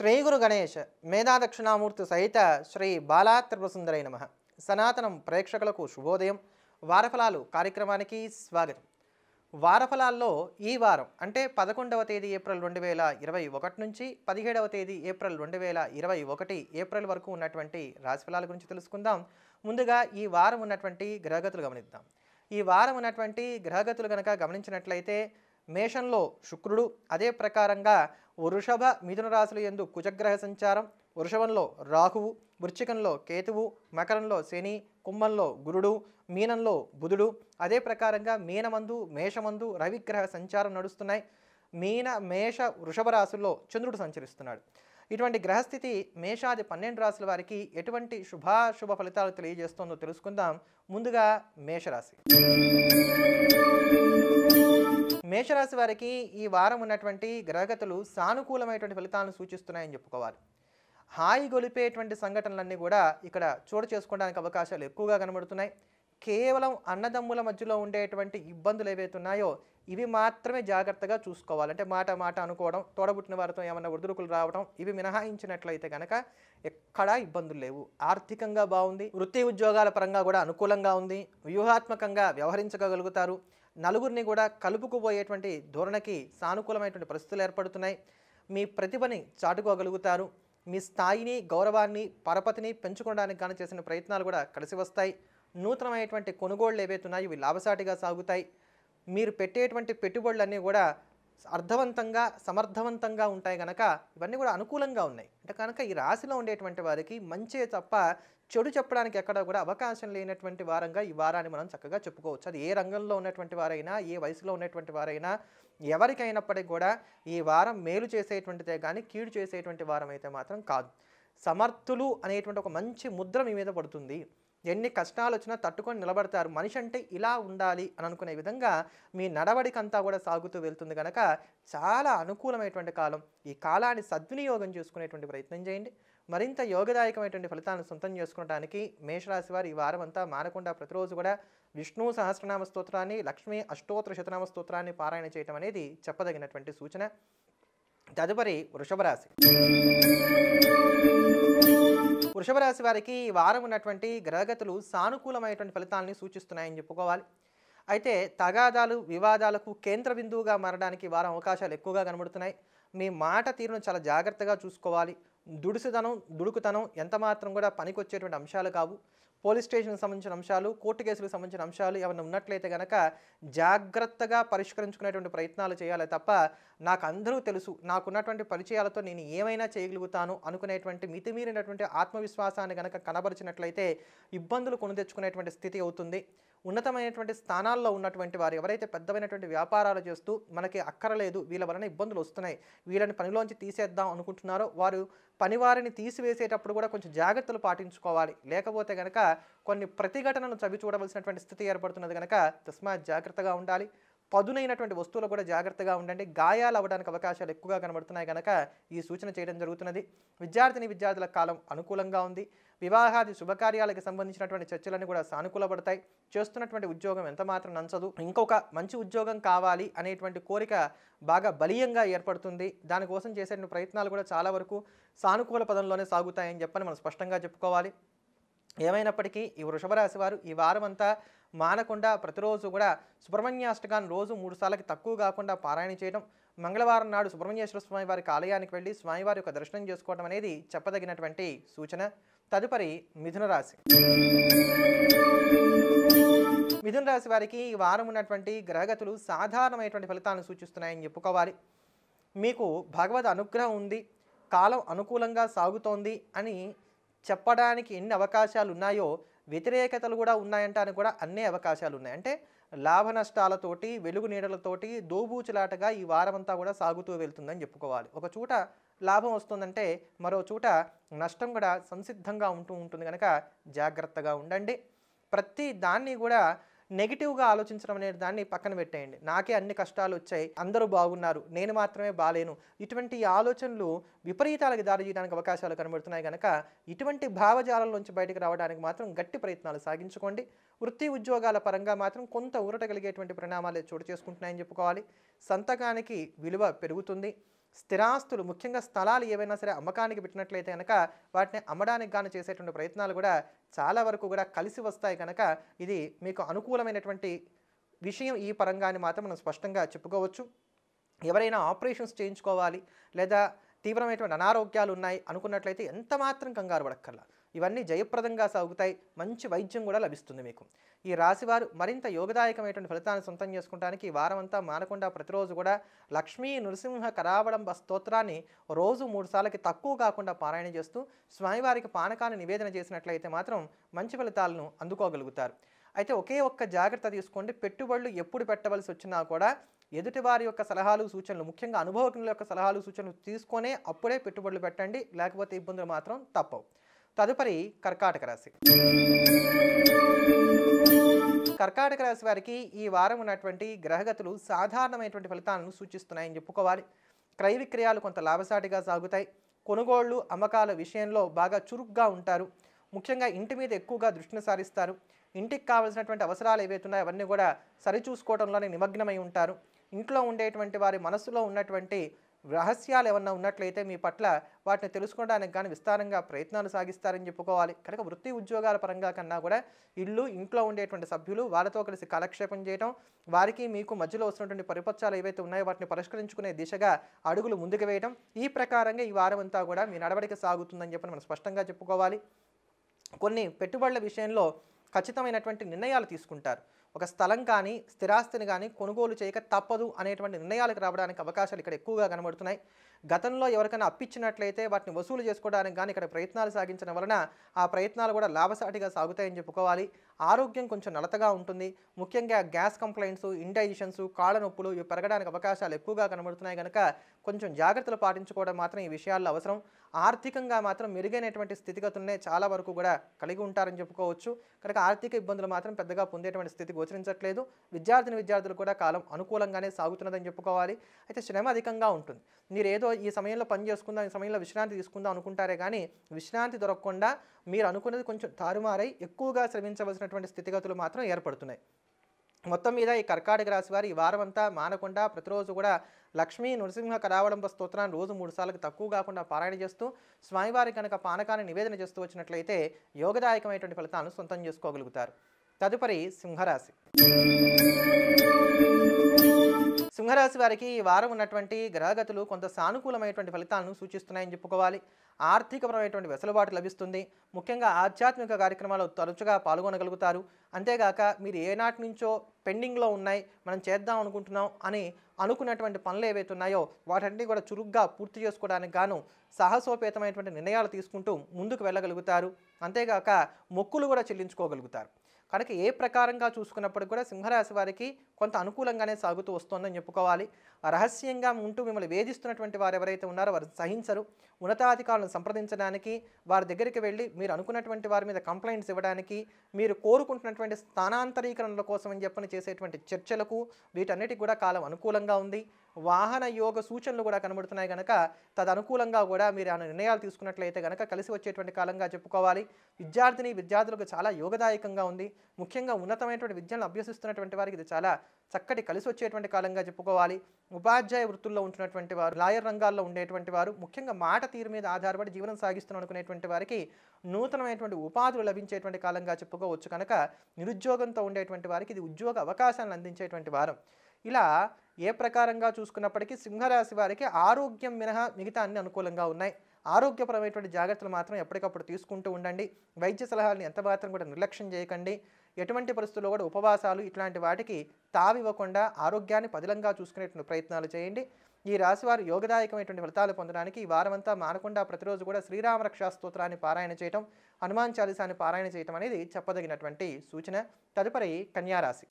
శ్రీ గురు గణేష్ మేధాదక్షిణామూర్తి సహిత శ్రీ బాలాత్రిపురసుందరై నమ సనాతనం ప్రేక్షకులకు శుభోదయం వారఫలాలు కార్యక్రమానికి స్వాగతం వారఫలాల్లో ఈ వారం అంటే పదకొండవ తేదీ ఏప్రిల్ రెండు వేల ఇరవై ఒకటి నుంచి పదిహేడవ తేదీ ఏప్రిల్ రెండు వేల ఇరవై ఒకటి ఏప్రిల్ వరకు ఉన్నటువంటి రాశిఫలాల గురించి తెలుసుకుందాం ముందుగా ఈ వారం ఉన్నటువంటి గ్రహగతులు గమనిద్దాం ఈ వారం ఉన్నటువంటి గ్రహగతులు కనుక గమనించినట్లయితే మేషంలో శుక్రుడు అదే ప్రకారంగా వృషభ మిథున రాశుల ఎందు కుజగ్రహ సంచారం వృషభంలో రాహువు వృశ్చికంలో కేతువు మకరంలో శని కుంభంలో గురుడు మీనంలో బుధుడు అదే ప్రకారంగా మీనమందు మేషమందు రవిగ్రహ సంచారం నడుస్తున్నాయి మీన మేష వృషభ రాశుల్లో చంద్రుడు సంచరిస్తున్నాడు ఇటువంటి గ్రహస్థితి మేషాది పన్నెండు రాశుల వారికి ఎటువంటి శుభాశుభ ఫలితాలు తెలియజేస్తుందో తెలుసుకుందాం ముందుగా మేషరాశి మేషరాశి వారికి ఈ వారం ఉన్నటువంటి గ్రహగతులు సానుకూలమైనటువంటి ఫలితాలను సూచిస్తున్నాయని చెప్పుకోవాలి హాయి గొలిపేటువంటి సంఘటనలన్నీ కూడా ఇక్కడ చోటు చేసుకోవడానికి అవకాశాలు ఎక్కువగా కనబడుతున్నాయి కేవలం అన్నదమ్ముల మధ్యలో ఉండేటువంటి ఇబ్బందులు ఏవైతే ఉన్నాయో ఇవి మాత్రమే జాగ్రత్తగా చూసుకోవాలి అంటే మాట మాట అనుకోవడం తోడబుట్టిన వారితో ఏమన్నా ఒడిదుడుకులు రావడం ఇవి మినహాయించినట్లయితే కనుక ఎక్కడా ఇబ్బందులు లేవు ఆర్థికంగా బాగుంది వృత్తి ఉద్యోగాల పరంగా కూడా అనుకూలంగా ఉంది వ్యూహాత్మకంగా వ్యవహరించగలుగుతారు నలుగురిని కూడా కలుపుకుపోయేటువంటి ధోరణికి సానుకూలమైనటువంటి పరిస్థితులు ఏర్పడుతున్నాయి మీ ప్రతిభని చాటుకోగలుగుతారు మీ స్థాయిని గౌరవాన్ని పరపతిని పెంచుకోవడానికి కానీ చేసిన ప్రయత్నాలు కూడా కలిసి వస్తాయి నూతనమైనటువంటి కొనుగోళ్లు ఏవైతే ఉన్నాయో ఇవి లాభసాటిగా సాగుతాయి మీరు పెట్టేటువంటి పెట్టుబడులన్నీ కూడా అర్థవంతంగా సమర్థవంతంగా ఉంటాయి కనుక ఇవన్నీ కూడా అనుకూలంగా ఉన్నాయి అంటే కనుక ఈ రాశిలో ఉండేటువంటి వారికి మంచే తప్ప చెడు చెప్పడానికి ఎక్కడ కూడా అవకాశం లేనటువంటి వారంగా ఈ వారాన్ని మనం చక్కగా చెప్పుకోవచ్చు అది ఏ రంగంలో ఉన్నటువంటి వారైనా ఏ వయసులో ఉన్నటువంటి వారైనా ఎవరికైనప్పటికీ కూడా ఈ వారం మేలు చేసేటువంటిదే కానీ కీడు చేసేటువంటి వారం అయితే మాత్రం కాదు సమర్థులు అనేటువంటి ఒక మంచి ముద్ర మీ మీద పడుతుంది ఎన్ని కష్టాలు వచ్చినా తట్టుకొని నిలబడతారు మనిషి అంటే ఇలా ఉండాలి అని అనుకునే విధంగా మీ నడవడికంతా కూడా సాగుతూ వెళ్తుంది కనుక చాలా అనుకూలమైనటువంటి కాలం ఈ కాలాన్ని సద్వినియోగం చేసుకునేటువంటి ప్రయత్నం చేయండి మరింత యోగదాయకమైనటువంటి ఫలితాలను సొంతం చేసుకోవడానికి మేషరాశి వారు ఈ వారం అంతా మానకుండా ప్రతిరోజు కూడా విష్ణు సహస్రనామ స్తోత్రాన్ని లక్ష్మీ అష్టోత్తర శతనామ స్తోత్రాన్ని పారాయణ చేయటం అనేది చెప్పదగినటువంటి సూచన తదుపరి వృషభ రాశి వృషభ రాశి వారికి ఈ వారం ఉన్నటువంటి గ్రహగతులు సానుకూలమైనటువంటి ఫలితాలని సూచిస్తున్నాయని చెప్పుకోవాలి అయితే తగాదాలు వివాదాలకు కేంద్ర బిందువుగా మారడానికి ఈ వారం అవకాశాలు ఎక్కువగా కనబడుతున్నాయి మీ మాట తీరును చాలా జాగ్రత్తగా చూసుకోవాలి దుడుసుతనం దుడుకుతనం ఎంత మాత్రం కూడా పనికొచ్చేటువంటి అంశాలు కావు పోలీస్ స్టేషన్కి సంబంధించిన అంశాలు కోర్టు కేసులకు సంబంధించిన అంశాలు ఏమైనా ఉన్నట్లయితే కనుక జాగ్రత్తగా పరిష్కరించుకునేటువంటి ప్రయత్నాలు చేయాలి తప్ప నాకు అందరూ తెలుసు నాకున్నటువంటి పరిచయాలతో నేను ఏమైనా చేయగలుగుతాను అనుకునేటువంటి మితిమీరినటువంటి ఆత్మవిశ్వాసాన్ని కనుక కనబరిచినట్లయితే ఇబ్బందులు కొని తెచ్చుకునేటువంటి స్థితి అవుతుంది ఉన్నతమైనటువంటి స్థానాల్లో ఉన్నటువంటి వారు ఎవరైతే పెద్దమైనటువంటి వ్యాపారాలు చేస్తూ మనకి అక్కరలేదు వీళ్ళ వలన ఇబ్బందులు వస్తున్నాయి వీళ్ళని పనిలోంచి తీసేద్దాం అనుకుంటున్నారో వారు పనివారిని తీసివేసేటప్పుడు కూడా కొంచెం జాగ్రత్తలు పాటించుకోవాలి లేకపోతే కనుక కొన్ని ప్రతిఘటనను చవి చూడవలసినటువంటి స్థితి ఏర్పడుతున్నది కనుక తస్మాత్ జాగ్రత్తగా ఉండాలి పదునైనటువంటి వస్తువులు కూడా జాగ్రత్తగా ఉండండి గాయాలు అవ్వడానికి అవకాశాలు ఎక్కువగా కనబడుతున్నాయి కనుక ఈ సూచన చేయడం జరుగుతున్నది విద్యార్థిని విద్యార్థుల కాలం అనుకూలంగా ఉంది వివాహాది శుభకార్యాలకు సంబంధించినటువంటి చర్చలన్నీ కూడా సానుకూలపడతాయి చేస్తున్నటువంటి ఉద్యోగం ఎంత మాత్రం నంచదు ఇంకొక మంచి ఉద్యోగం కావాలి అనేటువంటి కోరిక బాగా బలీయంగా ఏర్పడుతుంది దానికోసం చేసే ప్రయత్నాలు కూడా చాలా వరకు సానుకూల పదంలోనే సాగుతాయని చెప్పని మనం స్పష్టంగా చెప్పుకోవాలి ఏమైనప్పటికీ ఈ వృషభ రాశి వారు ఈ వారం అంతా మానకుండా ప్రతిరోజు కూడా సుబ్రహ్మణ్యాష్టకాన్ని రోజు మూడు సార్లకి తక్కువ కాకుండా పారాయణ చేయడం మంగళవారం నాడు సుబ్రహ్మణ్యేశ్వర స్వామి వారికి ఆలయానికి వెళ్ళి స్వామివారి యొక్క దర్శనం చేసుకోవడం అనేది చెప్పదగినటువంటి సూచన తదుపరి మిథున రాశి మిథున రాశి వారికి ఈ వారం ఉన్నటువంటి గ్రహగతులు సాధారణమైనటువంటి ఫలితాలను సూచిస్తున్నాయని చెప్పుకోవాలి మీకు భగవద్ అనుగ్రహం ఉంది కాలం అనుకూలంగా సాగుతోంది అని చెప్పడానికి ఎన్ని అవకాశాలు ఉన్నాయో వ్యతిరేకతలు కూడా ఉన్నాయంటానికి కూడా అన్ని అవకాశాలు ఉన్నాయి అంటే లాభ నష్టాలతోటి వెలుగు నీడలతోటి దోబూచులాటగా ఈ వారమంతా కూడా సాగుతూ వెళ్తుందని చెప్పుకోవాలి ఒక చోట లాభం వస్తుందంటే మరో చోట నష్టం కూడా సంసిద్ధంగా ఉంటూ ఉంటుంది కనుక జాగ్రత్తగా ఉండండి ప్రతి దాన్ని కూడా నెగిటివ్గా ఆలోచించడం అనే దాన్ని పక్కన పెట్టేయండి నాకే అన్ని కష్టాలు వచ్చాయి అందరూ బాగున్నారు నేను మాత్రమే బాలేను ఇటువంటి ఆలోచనలు విపరీతాలకు దారి చేయడానికి అవకాశాలు కనబడుతున్నాయి కనుక ఇటువంటి భావజాలం నుంచి బయటకు రావడానికి మాత్రం గట్టి ప్రయత్నాలు సాగించుకోండి వృత్తి ఉద్యోగాల పరంగా మాత్రం కొంత ఊరట కలిగేటువంటి పరిణామాలే చోటు చేసుకుంటున్నాయని చెప్పుకోవాలి సంతకానికి విలువ పెరుగుతుంది స్థిరాస్తులు ముఖ్యంగా స్థలాలు ఏవైనా సరే అమ్మకానికి పెట్టినట్లయితే కనుక వాటిని అమ్మడానికి గాను చేసేటువంటి ప్రయత్నాలు కూడా చాలా వరకు కూడా కలిసి వస్తాయి కనుక ఇది మీకు అనుకూలమైనటువంటి విషయం ఈ పరంగాని మాత్రం మనం స్పష్టంగా చెప్పుకోవచ్చు ఎవరైనా ఆపరేషన్స్ చేయించుకోవాలి లేదా తీవ్రమైనటువంటి అనారోగ్యాలు ఉన్నాయి అనుకున్నట్లయితే ఎంత మాత్రం కంగారు పడక్కర్లా ఇవన్నీ జయప్రదంగా సాగుతాయి మంచి వైద్యం కూడా లభిస్తుంది మీకు ఈ రాశివారు మరింత యోగదాయకమైనటువంటి ఫలితాన్ని సొంతం చేసుకోవడానికి ఈ వారం అంతా మానకుండా ప్రతిరోజు కూడా లక్ష్మీ నృసింహ కరావళంబ స్తోత్రాన్ని రోజు మూడు సార్లకి తక్కువ కాకుండా పారాయణ చేస్తూ స్వామివారికి పానకాన్ని నివేదన చేసినట్లయితే మాత్రం మంచి ఫలితాలను అందుకోగలుగుతారు అయితే ఒకే ఒక్క జాగ్రత్త తీసుకోండి పెట్టుబడులు ఎప్పుడు పెట్టవలసి వచ్చినా కూడా ఎదుటివారి యొక్క సలహాలు సూచనలు ముఖ్యంగా అనుభవజ్ఞుల యొక్క సలహాలు సూచనలు తీసుకొనే అప్పుడే పెట్టుబడులు పెట్టండి లేకపోతే ఇబ్బందులు మాత్రం తప్పవు తదుపరి కర్కాటక రాశి కర్కాటక రాశి వారికి ఈ వారం ఉన్నటువంటి గ్రహగతులు సాధారణమైనటువంటి ఫలితాలను సూచిస్తున్నాయని చెప్పుకోవాలి క్రయ విక్రయాలు కొంత లాభసాటిగా సాగుతాయి కొనుగోళ్లు అమ్మకాల విషయంలో బాగా చురుగ్గా ఉంటారు ముఖ్యంగా ఇంటి మీద ఎక్కువగా దృష్టిని సారిస్తారు ఇంటికి కావాల్సినటువంటి అవసరాలు ఏవైతే ఉన్నాయో అవన్నీ కూడా సరిచూసుకోవడంలోనే నిమగ్నమై ఉంటారు ఇంట్లో ఉండేటువంటి వారి మనసులో ఉన్నటువంటి రహస్యాలు ఏమన్నా ఉన్నట్లయితే మీ పట్ల వాటిని తెలుసుకోవడానికి కానీ విస్తారంగా ప్రయత్నాలు సాగిస్తారని చెప్పుకోవాలి కనుక వృత్తి ఉద్యోగాల పరంగా కన్నా కూడా ఇల్లు ఇంట్లో ఉండేటువంటి సభ్యులు వాళ్ళతో కలిసి కాలక్షేపం చేయడం వారికి మీకు మధ్యలో వస్తున్నటువంటి పరిపక్షాలు ఏవైతే ఉన్నాయో వాటిని పరిష్కరించుకునే దిశగా అడుగులు ముందుకు వేయడం ఈ ప్రకారంగా ఈ వారం అంతా కూడా మీ నడవడిక సాగుతుందని చెప్పి మనం స్పష్టంగా చెప్పుకోవాలి కొన్ని పెట్టుబడుల విషయంలో ఖచ్చితమైనటువంటి నిర్ణయాలు తీసుకుంటారు ఒక స్థలం కానీ స్థిరాస్తిని కానీ కొనుగోలు చేయక తప్పదు అనేటువంటి నిర్ణయాలకు రావడానికి అవకాశాలు ఇక్కడ ఎక్కువగా కనబడుతున్నాయి గతంలో ఎవరికైనా అప్పించినట్లయితే వాటిని వసూలు చేసుకోవడానికి కానీ ఇక్కడ ప్రయత్నాలు సాగించడం వలన ఆ ప్రయత్నాలు కూడా లాభసాటిగా సాగుతాయని చెప్పుకోవాలి ఆరోగ్యం కొంచెం నలతగా ఉంటుంది ముఖ్యంగా గ్యాస్ కంప్లైంట్స్ ఇండైజెషన్స్ కాళ్ళ నొప్పులు ఇవి పెరగడానికి అవకాశాలు ఎక్కువగా కనబడుతున్నాయి కనుక కొంచెం జాగ్రత్తలు పాటించుకోవడం మాత్రం ఈ విషయాల్లో అవసరం ఆర్థికంగా మాత్రం మెరుగైనటువంటి స్థితిగతులనే చాలా వరకు కూడా కలిగి ఉంటారని చెప్పుకోవచ్చు కనుక ఆర్థిక ఇబ్బందులు మాత్రం పెద్దగా పొందేటువంటి స్థితి గోచరించట్లేదు విద్యార్థిని విద్యార్థులు కూడా కాలం అనుకూలంగానే సాగుతున్నదని చెప్పుకోవాలి అయితే శ్రమ అధికంగా ఉంటుంది మీరు ఏదో ఈ సమయంలో పని చేసుకుందాం ఈ సమయంలో విశ్రాంతి తీసుకుందాం అనుకుంటారే కానీ విశ్రాంతి దొరకకుండా మీరు అనుకున్నది కొంచెం తారుమారై ఎక్కువగా శ్రమించవలసినటువంటి స్థితిగతులు మాత్రం ఏర్పడుతున్నాయి మొత్తం మీద ఈ కర్కాటక రాశి వారు ఈ వారం అంతా మానకుండా ప్రతిరోజు కూడా లక్ష్మీ నృసింహ కరావడంబ స్తోత్రాన్ని రోజు మూడు సార్లకు తక్కువ కాకుండా పారాయణ చేస్తూ స్వామివారి కనుక పానకాన్ని నివేదన చేస్తూ వచ్చినట్లయితే యోగదాయకమైనటువంటి ఫలితాలను సొంతం చేసుకోగలుగుతారు తదుపరి సింహరాశి సింహరాశి వారికి ఈ వారం ఉన్నటువంటి గ్రహగతులు కొంత సానుకూలమైనటువంటి ఫలితాలను సూచిస్తున్నాయని చెప్పుకోవాలి ఆర్థికపరమైనటువంటి వెసులుబాటు లభిస్తుంది ముఖ్యంగా ఆధ్యాత్మిక కార్యక్రమాలు తరచుగా పాల్గొనగలుగుతారు అంతేగాక మీరు ఏనాటి నుంచో పెండింగ్లో ఉన్నాయి మనం చేద్దాం అనుకుంటున్నాం అని అనుకున్నటువంటి పనులు ఏవైతే ఉన్నాయో వాటన్నిటి కూడా చురుగ్గా పూర్తి చేసుకోవడానికి గాను సాహసోపేతమైనటువంటి నిర్ణయాలు తీసుకుంటూ ముందుకు వెళ్ళగలుగుతారు అంతేగాక మొక్కులు కూడా చెల్లించుకోగలుగుతారు కనుక ఏ ప్రకారంగా చూసుకున్నప్పుడు కూడా సింహరాశి వారికి కొంత అనుకూలంగానే సాగుతూ వస్తోందని చెప్పుకోవాలి రహస్యంగా ఉంటూ మిమ్మల్ని వేధిస్తున్నటువంటి వారు ఎవరైతే ఉన్నారో వారు సహించరు ఉన్నతాధికారులను సంప్రదించడానికి వారి దగ్గరికి వెళ్ళి మీరు అనుకున్నటువంటి వారి మీద కంప్లైంట్స్ ఇవ్వడానికి మీరు కోరుకుంటున్నటువంటి స్థానాంతరీకరణల కోసం అని చెప్పని చేసేటువంటి చర్చలకు వీటన్నిటికి కూడా కాలం అనుకూలంగా ఉంది వాహన యోగ సూచనలు కూడా కనబడుతున్నాయి కనుక తదనుకూలంగా కూడా మీరు ఆ నిర్ణయాలు తీసుకున్నట్లయితే కనుక కలిసి వచ్చేటువంటి కాలంగా చెప్పుకోవాలి విద్యార్థిని విద్యార్థులకు చాలా యోగదాయకంగా ఉంది ముఖ్యంగా ఉన్నతమైనటువంటి విద్యను అభ్యసిస్తున్నటువంటి వారికి ఇది చాలా చక్కటి కలిసి వచ్చేటువంటి కాలంగా చెప్పుకోవాలి ఉపాధ్యాయ వృత్తుల్లో ఉంటున్నటువంటి వారు లాయర్ రంగాల్లో ఉండేటువంటి వారు ముఖ్యంగా మాట తీరు మీద ఆధారపడి జీవనం సాగిస్తున్నాం అనుకునేటువంటి వారికి నూతనమైనటువంటి ఉపాధులు లభించేటువంటి కాలంగా చెప్పుకోవచ్చు కనుక నిరుద్యోగంతో ఉండేటువంటి వారికి ఇది ఉద్యోగ అవకాశాలను అందించేటువంటి వారం ఇలా ఏ ప్రకారంగా చూసుకున్నప్పటికీ సింహరాశి వారికి ఆరోగ్యం మినహా మిగతా అన్ని అనుకూలంగా ఉన్నాయి ఆరోగ్యపరమైనటువంటి జాగ్రత్తలు మాత్రం ఎప్పటికప్పుడు తీసుకుంటూ ఉండండి వైద్య సలహాలను ఎంత మాత్రం కూడా నిర్లక్ష్యం చేయకండి ఎటువంటి పరిస్థితుల్లో కూడా ఉపవాసాలు ఇట్లాంటి వాటికి తావివ్వకుండా ఆరోగ్యాన్ని పదిలంగా చూసుకునేటువంటి ప్రయత్నాలు చేయండి ఈ రాశివారు యోగదాయకమైనటువంటి ఫలితాలు పొందడానికి ఈ వారమంతా మానకుండా ప్రతిరోజు కూడా శ్రీరామ రక్షా స్తోత్రాన్ని పారాయణ చేయటం హనుమాన్ చాలీసాన్ని పారాయణ చేయటం అనేది చెప్పదగినటువంటి సూచన తదుపరి కన్యారాశి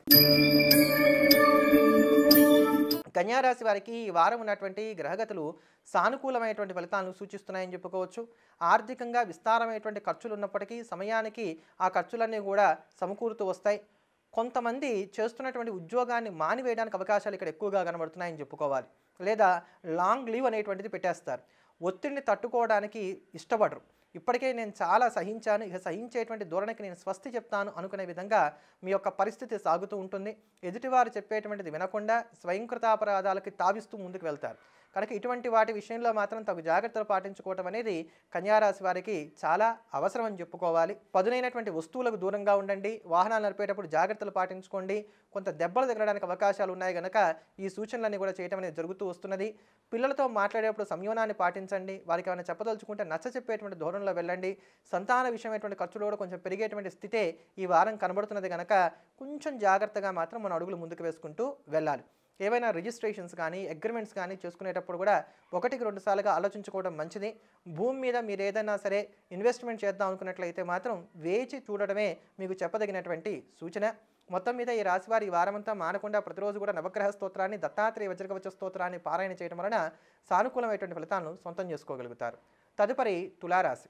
కన్యారాశి వారికి ఈ వారం ఉన్నటువంటి గ్రహగతులు సానుకూలమైనటువంటి ఫలితాలను సూచిస్తున్నాయని చెప్పుకోవచ్చు ఆర్థికంగా విస్తారమైనటువంటి ఖర్చులు ఉన్నప్పటికీ సమయానికి ఆ ఖర్చులన్నీ కూడా సమకూరుతూ వస్తాయి కొంతమంది చేస్తున్నటువంటి ఉద్యోగాన్ని మానివేయడానికి అవకాశాలు ఇక్కడ ఎక్కువగా కనబడుతున్నాయని చెప్పుకోవాలి లేదా లాంగ్ లీవ్ అనేటువంటిది పెట్టేస్తారు ఒత్తిడిని తట్టుకోవడానికి ఇష్టపడరు ఇప్పటికే నేను చాలా సహించాను ఇక సహించేటువంటి ధోరణికి నేను స్వస్తి చెప్తాను అనుకునే విధంగా మీ యొక్క పరిస్థితి సాగుతూ ఉంటుంది ఎదుటివారు చెప్పేటువంటిది వినకుండా స్వయంకృతాపరాధాలకి తావిస్తూ ముందుకు వెళ్తారు కనుక ఇటువంటి వాటి విషయంలో మాత్రం తగు జాగ్రత్తలు పాటించుకోవటం అనేది కన్యారాశి వారికి చాలా అవసరం అని చెప్పుకోవాలి పదునైనటువంటి వస్తువులకు దూరంగా ఉండండి వాహనాలు నడిపేటప్పుడు జాగ్రత్తలు పాటించుకోండి కొంత దెబ్బలు తగలడానికి అవకాశాలు ఉన్నాయి కనుక ఈ సూచనలన్నీ కూడా చేయటం అనేది జరుగుతూ వస్తున్నది పిల్లలతో మాట్లాడేటప్పుడు సంయమనాన్ని పాటించండి వారికి ఏమైనా చెప్పదలుచుకుంటే నచ్చ చెప్పేటువంటి ధోరణిలో వెళ్ళండి సంతాన విషయమైనటువంటి ఖర్చులు కూడా కొంచెం పెరిగేటువంటి స్థితే ఈ వారం కనబడుతున్నది కనుక కొంచెం జాగ్రత్తగా మాత్రం మన అడుగులు ముందుకు వేసుకుంటూ వెళ్ళాలి ఏవైనా రిజిస్ట్రేషన్స్ కానీ అగ్రిమెంట్స్ కానీ చేసుకునేటప్పుడు కూడా ఒకటికి రెండు సార్లుగా ఆలోచించుకోవడం మంచిది భూమి మీద మీరు ఏదైనా సరే ఇన్వెస్ట్మెంట్ చేద్దాం అనుకున్నట్లయితే మాత్రం వేచి చూడడమే మీకు చెప్పదగినటువంటి సూచన మొత్తం మీద ఈ రాశివారి ఈ వారమంతా మానకుండా ప్రతిరోజు కూడా నవగ్రహ స్తోత్రాన్ని దత్తాత్రేయ వజ్రకవచ స్తోత్రాన్ని పారాయణ చేయడం వలన సానుకూలమైనటువంటి ఫలితాలను సొంతం చేసుకోగలుగుతారు తదుపరి తులారాశి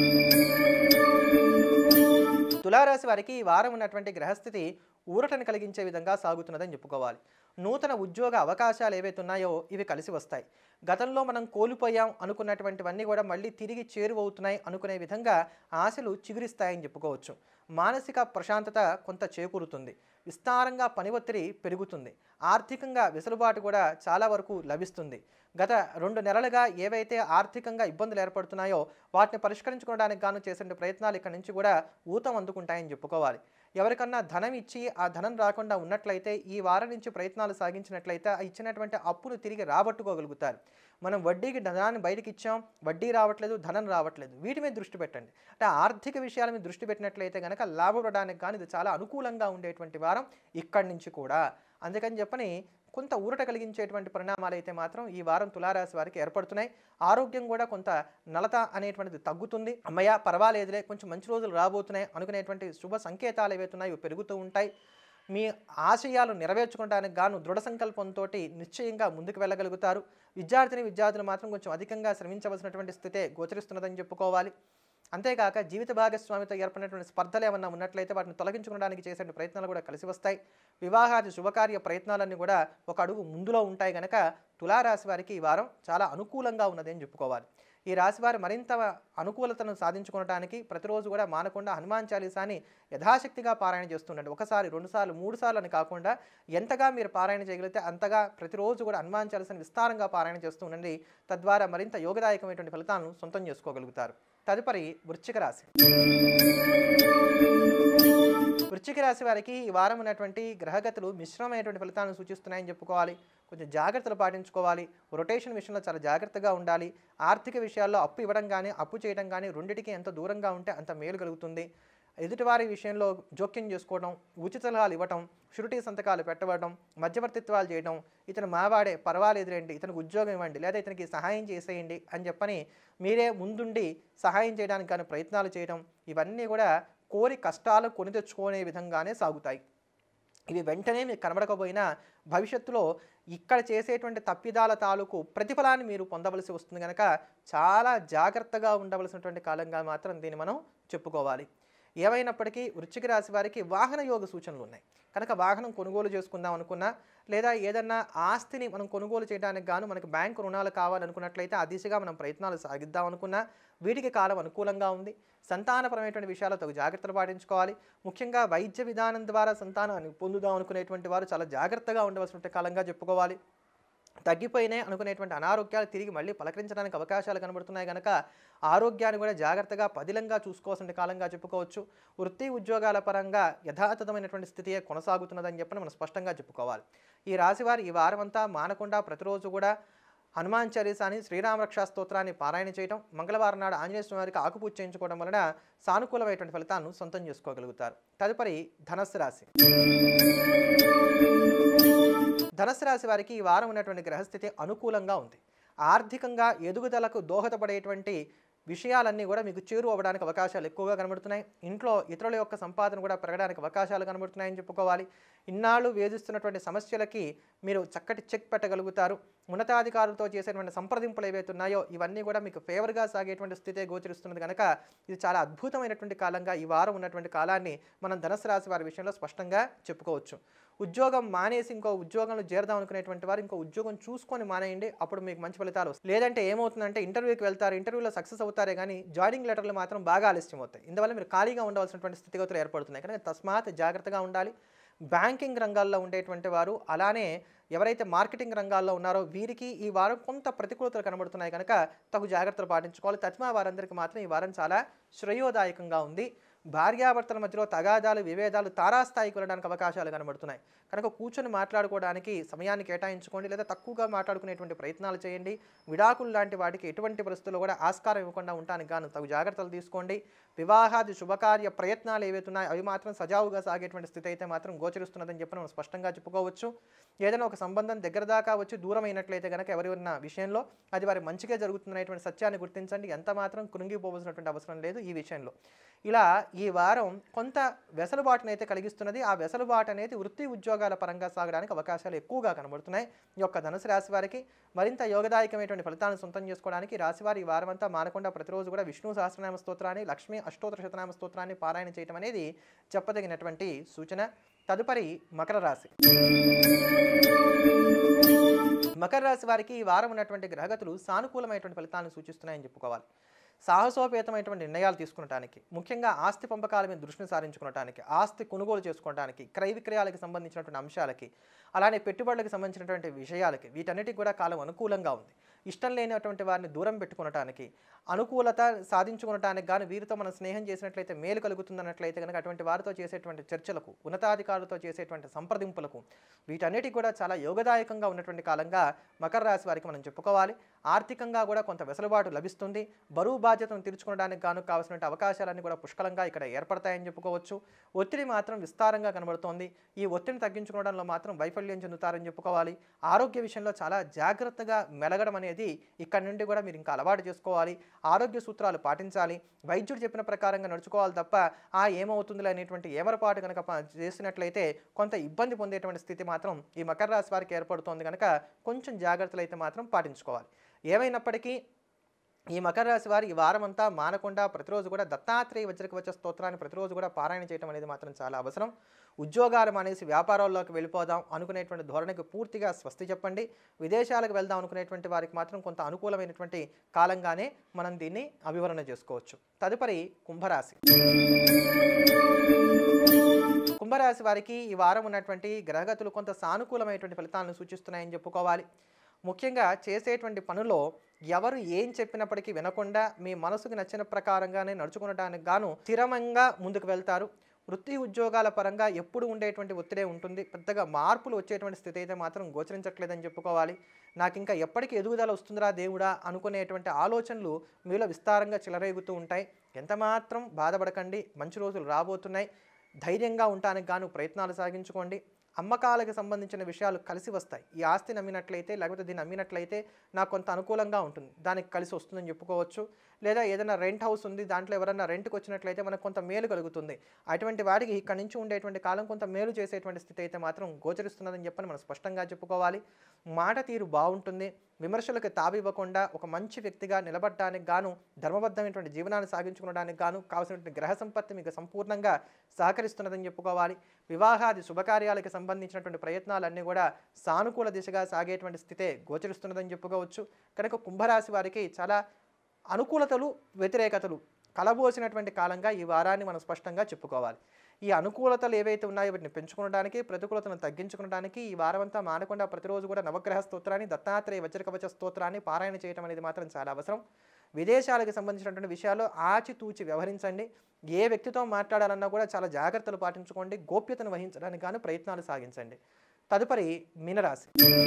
తులారాశి వారికి ఈ వారం ఉన్నటువంటి గ్రహస్థితి ఊరటను కలిగించే విధంగా సాగుతున్నదని చెప్పుకోవాలి నూతన ఉద్యోగ అవకాశాలు ఏవైతే ఉన్నాయో ఇవి కలిసి వస్తాయి గతంలో మనం కోల్పోయాం అనుకున్నటువంటివన్నీ కూడా మళ్ళీ తిరిగి చేరువవుతున్నాయి అనుకునే విధంగా ఆశలు చిగురిస్తాయని చెప్పుకోవచ్చు మానసిక ప్రశాంతత కొంత చేకూరుతుంది విస్తారంగా పని ఒత్తిడి పెరుగుతుంది ఆర్థికంగా వెసులుబాటు కూడా చాలా వరకు లభిస్తుంది గత రెండు నెలలుగా ఏవైతే ఆర్థికంగా ఇబ్బందులు ఏర్పడుతున్నాయో వాటిని పరిష్కరించుకోవడానికి గాను చేసిన ప్రయత్నాలు ఇక్కడ నుంచి కూడా ఊతం అందుకుంటాయని చెప్పుకోవాలి ఎవరికన్నా ధనం ఇచ్చి ఆ ధనం రాకుండా ఉన్నట్లయితే ఈ వారం నుంచి ప్రయత్నాలు సాగించినట్లయితే ఆ ఇచ్చినటువంటి అప్పును తిరిగి రాబట్టుకోగలుగుతారు మనం వడ్డీకి ధనాన్ని బయటకి ఇచ్చాం వడ్డీ రావట్లేదు ధనం రావట్లేదు వీటి మీద దృష్టి పెట్టండి అంటే ఆర్థిక విషయాల మీద దృష్టి పెట్టినట్లయితే కనుక లాభపడడానికి కానీ ఇది చాలా అనుకూలంగా ఉండేటువంటి వారం ఇక్కడి నుంచి కూడా అందుకని చెప్పని కొంత ఊరట కలిగించేటువంటి పరిణామాలు అయితే మాత్రం ఈ వారం తులారాశి వారికి ఏర్పడుతున్నాయి ఆరోగ్యం కూడా కొంత నలత అనేటువంటిది తగ్గుతుంది అమ్మయ్య పర్వాలేదులే కొంచెం మంచి రోజులు రాబోతున్నాయి అనుకునేటువంటి శుభ సంకేతాలు ఏవైతే ఉన్నాయో ఇవి పెరుగుతూ ఉంటాయి మీ ఆశయాలు నెరవేర్చుకోవడానికి గాను దృఢ సంకల్పంతో నిశ్చయంగా ముందుకు వెళ్ళగలుగుతారు విద్యార్థిని విద్యార్థులు మాత్రం కొంచెం అధికంగా శ్రమించవలసినటువంటి స్థితే గోచరిస్తున్నదని చెప్పుకోవాలి అంతేకాక జీవిత భాగస్వామితో ఏర్పడినటువంటి స్పర్ధలు ఏమన్నా ఉన్నట్లయితే వాటిని తొలగించుకోవడానికి చేసే ప్రయత్నాలు కూడా కలిసి వస్తాయి వివాహాది శుభకార్య ప్రయత్నాలన్నీ కూడా ఒక అడుగు ముందులో ఉంటాయి కనుక తులారాశి వారికి ఈ వారం చాలా అనుకూలంగా ఉన్నది అని చెప్పుకోవాలి ఈ రాశివారు మరింత అనుకూలతను సాధించుకోవడానికి ప్రతిరోజు కూడా మానకుండా హనుమాన్ చాలీసాని యథాశక్తిగా పారాయణ చేస్తుండండి ఒకసారి రెండుసార్లు మూడు సార్లు అని కాకుండా ఎంతగా మీరు పారాయణ చేయగలిగితే అంతగా ప్రతిరోజు కూడా హనుమాన్ చాలీసాని విస్తారంగా పారాయణ చేస్తూ ఉండండి తద్వారా మరింత యోగదాయకమైనటువంటి ఫలితాలను సొంతం చేసుకోగలుగుతారు తదుపరి వృశ్చిక రాశి వృశ్చిక రాశి వారికి ఈ వారం ఉన్నటువంటి గ్రహగతులు మిశ్రమైనటువంటి ఫలితాలను సూచిస్తున్నాయని చెప్పుకోవాలి కొంచెం జాగ్రత్తలు పాటించుకోవాలి రొటేషన్ విషయంలో చాలా జాగ్రత్తగా ఉండాలి ఆర్థిక విషయాల్లో అప్పు ఇవ్వడం కానీ అప్పు చేయడం కానీ రెండిటికి ఎంత దూరంగా ఉంటే అంత మేలు కలుగుతుంది ఎదుటివారి విషయంలో జోక్యం చేసుకోవడం ఉచిత సలహాలు ఇవ్వటం షురిటీ సంతకాలు పెట్టవడం మధ్యవర్తిత్వాలు చేయడం ఇతను మావాడే పర్వాలేదులేండి ఇతనికి ఉద్యోగం ఇవ్వండి లేదా ఇతనికి సహాయం చేసేయండి అని చెప్పని మీరే ముందుండి సహాయం చేయడానికి కానీ ప్రయత్నాలు చేయడం ఇవన్నీ కూడా కోరి కష్టాలు కొని తెచ్చుకునే విధంగానే సాగుతాయి ఇవి వెంటనే మీకు కనబడకపోయినా భవిష్యత్తులో ఇక్కడ చేసేటువంటి తప్పిదాల తాలూకు ప్రతిఫలాన్ని మీరు పొందవలసి వస్తుంది కనుక చాలా జాగ్రత్తగా ఉండవలసినటువంటి కాలంగా మాత్రం దీన్ని మనం చెప్పుకోవాలి ఏమైనప్పటికీ వృశ్చిక రాశి వారికి వాహన యోగ సూచనలు ఉన్నాయి కనుక వాహనం కొనుగోలు చేసుకుందాం అనుకున్నా లేదా ఏదన్నా ఆస్తిని మనం కొనుగోలు చేయడానికి గాను మనకి బ్యాంకు రుణాలు కావాలనుకున్నట్లయితే ఆ దిశగా మనం ప్రయత్నాలు సాగిద్దాం అనుకున్నా వీటికి కాలం అనుకూలంగా ఉంది సంతానపరమైనటువంటి విషయాలతో జాగ్రత్తలు పాటించుకోవాలి ముఖ్యంగా వైద్య విధానం ద్వారా సంతానాన్ని పొందుదాం అనుకునేటువంటి వారు చాలా జాగ్రత్తగా ఉండవలసిన కాలంగా చెప్పుకోవాలి తగ్గిపోయినాయి అనుకునేటువంటి అనారోగ్యాలు తిరిగి మళ్ళీ పలకరించడానికి అవకాశాలు కనబడుతున్నాయి కనుక ఆరోగ్యాన్ని కూడా జాగ్రత్తగా పదిలంగా చూసుకోవాల్సిన కాలంగా చెప్పుకోవచ్చు వృత్తి ఉద్యోగాల పరంగా యథాతథమైనటువంటి స్థితియే కొనసాగుతున్నదని చెప్పని మనం స్పష్టంగా చెప్పుకోవాలి ఈ రాశివారు ఈ వారం అంతా మానకుండా ప్రతిరోజు కూడా హనుమాన్ చాలీసాని శ్రీరామరక్షా స్తోత్రాన్ని పారాయణ చేయడం మంగళవారం నాడు ఆంజనేయ స్వామి వారికి ఆకుపూజ చేయించుకోవడం వలన సానుకూలమైనటువంటి ఫలితాలను సొంతం చేసుకోగలుగుతారు తదుపరి ధనస్సు రాశి ధనస్సు రాశి వారికి ఈ వారం ఉన్నటువంటి గ్రహస్థితి అనుకూలంగా ఉంది ఆర్థికంగా ఎదుగుదలకు దోహదపడేటువంటి విషయాలన్నీ కూడా మీకు చేరు అవ్వడానికి అవకాశాలు ఎక్కువగా కనబడుతున్నాయి ఇంట్లో ఇతరుల యొక్క సంపాదన కూడా పెరగడానికి అవకాశాలు కనబడుతున్నాయని చెప్పుకోవాలి ఇన్నాళ్ళు వేధిస్తున్నటువంటి సమస్యలకి మీరు చక్కటి చెక్ పెట్టగలుగుతారు ఉన్నతాధికారులతో చేసేటువంటి సంప్రదింపులు ఏవైతే ఉన్నాయో ఇవన్నీ కూడా మీకు ఫేవర్గా సాగేటువంటి స్థితే గోచరిస్తున్నది కనుక ఇది చాలా అద్భుతమైనటువంటి కాలంగా ఈ వారం ఉన్నటువంటి కాలాన్ని మనం ధనస్సు రాశి వారి విషయంలో స్పష్టంగా చెప్పుకోవచ్చు ఉద్యోగం మానేసి ఇంకో ఉద్యోగంలో చేరదాం అనుకునేటువంటి వారు ఇంకో ఉద్యోగం చూసుకొని మానేయండి అప్పుడు మీకు మంచి ఫలితాలు వస్తాయి లేదంటే ఏమవుతుందంటే ఇంటర్వ్యూకి వెళ్తారు ఇంటర్వ్యూలో సక్సెస్ అవుతారే కానీ జాయినింగ్ లెటర్లు మాత్రం బాగా ఆలస్యం అవుతాయి ఇందువల్ల మీరు ఖాళీగా ఉండవలసినటువంటి స్థితిగతులు ఏర్పడుతున్నాయి కనుక తస్మాత్ జాగ్రత్తగా ఉండాలి బ్యాంకింగ్ రంగాల్లో ఉండేటువంటి వారు అలానే ఎవరైతే మార్కెటింగ్ రంగాల్లో ఉన్నారో వీరికి ఈ వారం కొంత ప్రతికూలతలు కనబడుతున్నాయి కనుక తగు జాగ్రత్తలు పాటించుకోవాలి తత్మా వారందరికీ మాత్రం ఈ వారం చాలా శ్రేయోదాయకంగా ఉంది భార్యాభర్తల మధ్యలో తగాదాలు విభేదాలు తారాస్థాయికి వెళ్ళడానికి అవకాశాలు కనబడుతున్నాయి కనుక కూర్చొని మాట్లాడుకోవడానికి సమయాన్ని కేటాయించుకోండి లేదా తక్కువగా మాట్లాడుకునేటువంటి ప్రయత్నాలు చేయండి విడాకులు లాంటి వాటికి ఎటువంటి పరిస్థితుల్లో కూడా ఆస్కారం ఇవ్వకుండా ఉండడానికి గాను తగు జాగ్రత్తలు తీసుకోండి వివాహాది శుభకార్య ప్రయత్నాలు ఏవైతున్నాయో అవి మాత్రం సజావుగా సాగేటువంటి స్థితి అయితే మాత్రం గోచరిస్తున్నదని చెప్పి మనం స్పష్టంగా చెప్పుకోవచ్చు ఏదైనా ఒక సంబంధం దగ్గర దాకా వచ్చి దూరం అయినట్లయితే కనుక ఎవరైనా విషయంలో అది వారి మంచిగా జరుగుతున్నటువంటి సత్యాన్ని గుర్తించండి ఎంత మాత్రం కృంగిపోవలసినటువంటి అవసరం లేదు ఈ విషయంలో ఇలా ఈ వారం కొంత వెసలుబాటునైతే కలిగిస్తున్నది ఆ వెసలుబాటు అనేది వృత్తి ఉద్యోగాల పరంగా సాగడానికి అవకాశాలు ఎక్కువగా కనబడుతున్నాయి ఈ యొక్క ధనుసు రాశి వారికి మరింత యోగదాయకమైనటువంటి ఫలితాలను సొంతం చేసుకోవడానికి రాశివారి ఈ వారం అంతా మానకుండా ప్రతిరోజు కూడా విష్ణు సహస్రనామ స్తోత్రాన్ని లక్ష్మీ అష్టోత్తర శతనామ స్తోత్రాన్ని పారాయణ చేయడం అనేది చెప్పదగినటువంటి సూచన తదుపరి మకర రాశి మకర రాశి వారికి ఈ వారం ఉన్నటువంటి గ్రహగతులు సానుకూలమైనటువంటి ఫలితాలను సూచిస్తున్నాయని చెప్పుకోవాలి సాహసోపేతమైనటువంటి నిర్ణయాలు తీసుకునడానికి ముఖ్యంగా ఆస్తి పంపకాల మీద దృష్టిని సారించుకోవడానికి ఆస్తి కొనుగోలు చేసుకోవడానికి క్రయ విక్రయాలకు సంబంధించినటువంటి అంశాలకి అలానే పెట్టుబడులకు సంబంధించినటువంటి విషయాలకి వీటన్నిటికి కూడా కాలం అనుకూలంగా ఉంది ఇష్టం లేనటువంటి వారిని దూరం పెట్టుకునటానికి అనుకూలత సాధించుకునటానికి గాను వీరితో మనం స్నేహం చేసినట్లయితే మేలు కలుగుతుందన్నట్లయితే కనుక అటువంటి వారితో చేసేటువంటి చర్చలకు ఉన్నతాధికారులతో చేసేటువంటి సంప్రదింపులకు వీటన్నిటికి కూడా చాలా యోగదాయకంగా ఉన్నటువంటి కాలంగా మకర రాశి వారికి మనం చెప్పుకోవాలి ఆర్థికంగా కూడా కొంత వెసులుబాటు లభిస్తుంది బరువు బాధ్యతను తీర్చుకోవడానికి గాను కావాల్సిన అవకాశాలన్నీ కూడా పుష్కలంగా ఇక్కడ ఏర్పడతాయని చెప్పుకోవచ్చు ఒత్తిడి మాత్రం విస్తారంగా కనబడుతోంది ఈ ఒత్తిడిని తగ్గించుకోవడంలో మాత్రం వైఫల్యం చెందుతారని చెప్పుకోవాలి ఆరోగ్య విషయంలో చాలా జాగ్రత్తగా మెలగడం అనేది ఇక్కడ నుండి కూడా మీరు ఇంకా అలవాటు చేసుకోవాలి ఆరోగ్య సూత్రాలు పాటించాలి వైద్యుడు చెప్పిన ప్రకారంగా నడుచుకోవాలి తప్ప ఆ ఏమవుతుందిలే అనేటువంటి ఏమరపాటు కనుక ప- చేసినట్లయితే కొంత ఇబ్బంది పొందేటువంటి స్థితి మాత్రం ఈ మకర రాశి వారికి ఏర్పడుతోంది కనుక కొంచెం జాగ్రత్తలు అయితే మాత్రం పాటించుకోవాలి ఏమైనప్పటికీ ఈ మకర రాశి వారు ఈ వారం అంతా మానకుండా ప్రతిరోజు కూడా దత్తాత్రేయ వజ్రకవచ స్తోత్రాన్ని ప్రతిరోజు కూడా పారాయణ చేయడం అనేది మాత్రం చాలా అవసరం ఉద్యోగాలు మానేసి వ్యాపారాల్లోకి వెళ్ళిపోదాం అనుకునేటువంటి ధోరణికి పూర్తిగా స్వస్తి చెప్పండి విదేశాలకు వెళ్దాం అనుకునేటువంటి వారికి మాత్రం కొంత అనుకూలమైనటువంటి కాలంగానే మనం దీన్ని అభివరణ చేసుకోవచ్చు తదుపరి కుంభరాశి కుంభరాశి వారికి ఈ వారం ఉన్నటువంటి గ్రహగతులు కొంత సానుకూలమైనటువంటి ఫలితాలను సూచిస్తున్నాయని చెప్పుకోవాలి ముఖ్యంగా చేసేటువంటి పనుల్లో ఎవరు ఏం చెప్పినప్పటికీ వినకుండా మీ మనసుకు నచ్చిన ప్రకారంగానే నడుచుకునడానికి గాను స్థిరంగా ముందుకు వెళ్తారు వృత్తి ఉద్యోగాల పరంగా ఎప్పుడు ఉండేటువంటి ఒత్తిడే ఉంటుంది పెద్దగా మార్పులు వచ్చేటువంటి స్థితి అయితే మాత్రం గోచరించట్లేదని చెప్పుకోవాలి నాకు ఇంకా ఎప్పటికీ ఎదుగుదల వస్తుందిరా దేవుడా అనుకునేటువంటి ఆలోచనలు మీలో విస్తారంగా చిలరేగుతూ ఉంటాయి ఎంత మాత్రం బాధపడకండి మంచి రోజులు రాబోతున్నాయి ధైర్యంగా ఉండటానికి గాను ప్రయత్నాలు సాగించుకోండి అమ్మకాలకు సంబంధించిన విషయాలు కలిసి వస్తాయి ఈ ఆస్తి నమ్మినట్లయితే లేకపోతే దీన్ని అమ్మినట్లయితే నాకు కొంత అనుకూలంగా ఉంటుంది దానికి కలిసి వస్తుందని చెప్పుకోవచ్చు లేదా ఏదైనా రెంట్ హౌస్ ఉంది దాంట్లో ఎవరైనా రెంట్కి వచ్చినట్లయితే మనకు కొంత మేలు కలుగుతుంది అటువంటి వాటికి ఇక్కడ నుంచి ఉండేటువంటి కాలం కొంత మేలు చేసేటువంటి స్థితి అయితే మాత్రం గోచరిస్తున్నదని చెప్పని మనం స్పష్టంగా చెప్పుకోవాలి మాట తీరు బాగుంటుంది విమర్శలకు తావివ్వకుండా ఒక మంచి వ్యక్తిగా నిలబడటానికి గాను ధర్మబద్ధమైనటువంటి జీవనాన్ని సాగించుకోవడానికి గాను కావాల్సినటువంటి గ్రహ సంపత్తి మీకు సంపూర్ణంగా సహకరిస్తున్నదని చెప్పుకోవాలి వివాహాది శుభకార్యాలకు సంబంధించినటువంటి ప్రయత్నాలన్నీ కూడా సానుకూల దిశగా సాగేటువంటి స్థితే గోచరిస్తున్నదని చెప్పుకోవచ్చు కనుక కుంభరాశి వారికి చాలా అనుకూలతలు వ్యతిరేకతలు కలబోసినటువంటి కాలంగా ఈ వారాన్ని మనం స్పష్టంగా చెప్పుకోవాలి ఈ అనుకూలతలు ఏవైతే ఉన్నాయో వీటిని పెంచుకోవడానికి ప్రతికూలతను తగ్గించుకోవడానికి ఈ వారమంతా మానకుండా ప్రతిరోజు కూడా నవగ్రహ స్తోత్రాన్ని దత్తాత్రేయ వజ్రకవచ స్తోత్రాన్ని పారాయణ చేయడం అనేది మాత్రం చాలా అవసరం విదేశాలకు సంబంధించినటువంటి విషయాల్లో ఆచితూచి వ్యవహరించండి ఏ వ్యక్తితో మాట్లాడాలన్నా కూడా చాలా జాగ్రత్తలు పాటించుకోండి గోప్యతను వహించడానికి గాను ప్రయత్నాలు సాగించండి తదుపరి మీనరాశి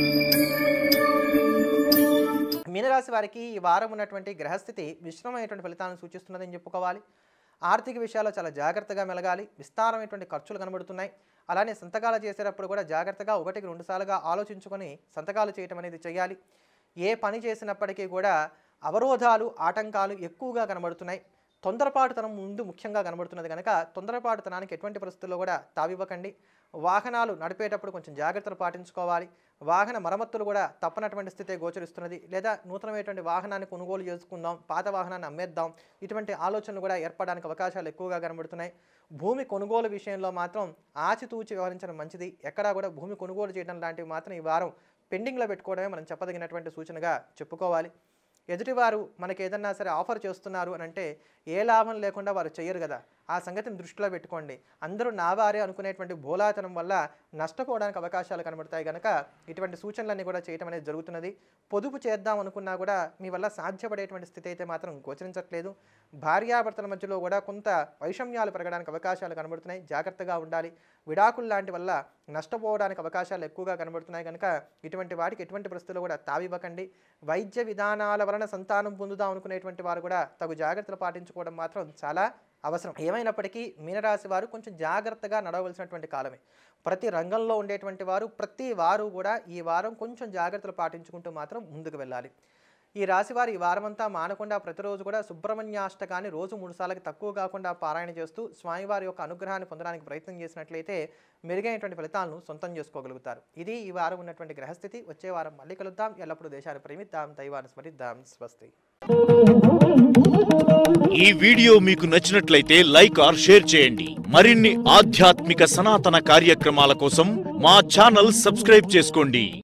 మీనరాశి వారికి ఈ వారం ఉన్నటువంటి గ్రహస్థితి మిశ్రమమైనటువంటి ఫలితాలను సూచిస్తున్నదని చెప్పుకోవాలి ఆర్థిక విషయాల్లో చాలా జాగ్రత్తగా మెలగాలి విస్తారమైనటువంటి ఖర్చులు కనబడుతున్నాయి అలానే సంతకాలు చేసేటప్పుడు కూడా జాగ్రత్తగా ఒకటికి రెండు సార్లుగా ఆలోచించుకొని సంతకాలు చేయటం అనేది చేయాలి ఏ పని చేసినప్పటికీ కూడా అవరోధాలు ఆటంకాలు ఎక్కువగా కనబడుతున్నాయి తొందరపాటుతనం ముందు ముఖ్యంగా కనబడుతున్నది కనుక తొందరపాటుతనానికి ఎటువంటి పరిస్థితుల్లో కూడా తావివ్వకండి వాహనాలు నడిపేటప్పుడు కొంచెం జాగ్రత్తలు పాటించుకోవాలి వాహన మరమ్మతులు కూడా తప్పనటువంటి స్థితే గోచరిస్తున్నది లేదా నూతనమైనటువంటి వాహనాన్ని కొనుగోలు చేసుకుందాం పాత వాహనాన్ని అమ్మేద్దాం ఇటువంటి ఆలోచనలు కూడా ఏర్పడడానికి అవకాశాలు ఎక్కువగా కనబడుతున్నాయి భూమి కొనుగోలు విషయంలో మాత్రం ఆచితూచి వ్యవహరించడం మంచిది ఎక్కడా కూడా భూమి కొనుగోలు చేయడం లాంటివి మాత్రం ఈ వారం పెండింగ్లో పెట్టుకోవడమే మనం చెప్పదగినటువంటి సూచనగా చెప్పుకోవాలి ఎదుటివారు మనకి ఏదన్నా సరే ఆఫర్ చేస్తున్నారు అని అంటే ఏ లాభం లేకుండా వారు చేయరు కదా ఆ సంగతిని దృష్టిలో పెట్టుకోండి అందరూ నా వారే అనుకునేటువంటి బోలాతనం వల్ల నష్టపోవడానికి అవకాశాలు కనబడతాయి కనుక ఇటువంటి సూచనలన్నీ కూడా చేయటం అనేది జరుగుతున్నది పొదుపు చేద్దాం అనుకున్నా కూడా మీ వల్ల సాధ్యపడేటువంటి స్థితి అయితే మాత్రం గోచరించట్లేదు భార్యాభర్తల మధ్యలో కూడా కొంత వైషమ్యాలు పెరగడానికి అవకాశాలు కనబడుతున్నాయి జాగ్రత్తగా ఉండాలి విడాకులు లాంటి వల్ల నష్టపోవడానికి అవకాశాలు ఎక్కువగా కనబడుతున్నాయి కనుక ఇటువంటి వాటికి ఎటువంటి పరిస్థితుల్లో కూడా తావివ్వకండి వైద్య విధానాల వలన సంతానం పొందుదాం అనుకునేటువంటి వారు కూడా తగు జాగ్రత్తలు పాటించుకోవడం మాత్రం చాలా అవసరం ఏమైనప్పటికీ మీనరాశి వారు కొంచెం జాగ్రత్తగా నడవలసినటువంటి కాలమే ప్రతి రంగంలో ఉండేటువంటి వారు ప్రతి వారు కూడా ఈ వారం కొంచెం జాగ్రత్తలు పాటించుకుంటూ మాత్రం ముందుకు వెళ్ళాలి ఈ రాశివారు ఈ వారమంతా మానకుండా ప్రతిరోజు కూడా సుబ్రహ్మణ్యాష్టకాన్ని రోజు మూడు సార్లకి తక్కువ కాకుండా పారాయణ చేస్తూ స్వామివారి యొక్క అనుగ్రహాన్ని పొందడానికి ప్రయత్నం చేసినట్లయితే మెరుగైనటువంటి ఫలితాలను సొంతం చేసుకోగలుగుతారు ఇది ఈ వారం ఉన్నటువంటి గ్రహస్థితి వచ్చే వారం మళ్ళీ కలుద్దాం ఎల్లప్పుడూ దేశాన్ని ప్రేమిద్దాం దైవాన్ని స్మరిద్దాం స్వస్తి ఈ వీడియో మీకు నచ్చినట్లయితే లైక్ ఆర్ షేర్ చేయండి మరిన్ని ఆధ్యాత్మిక సనాతన కార్యక్రమాల కోసం మా ఛానల్ సబ్స్క్రైబ్ చేసుకోండి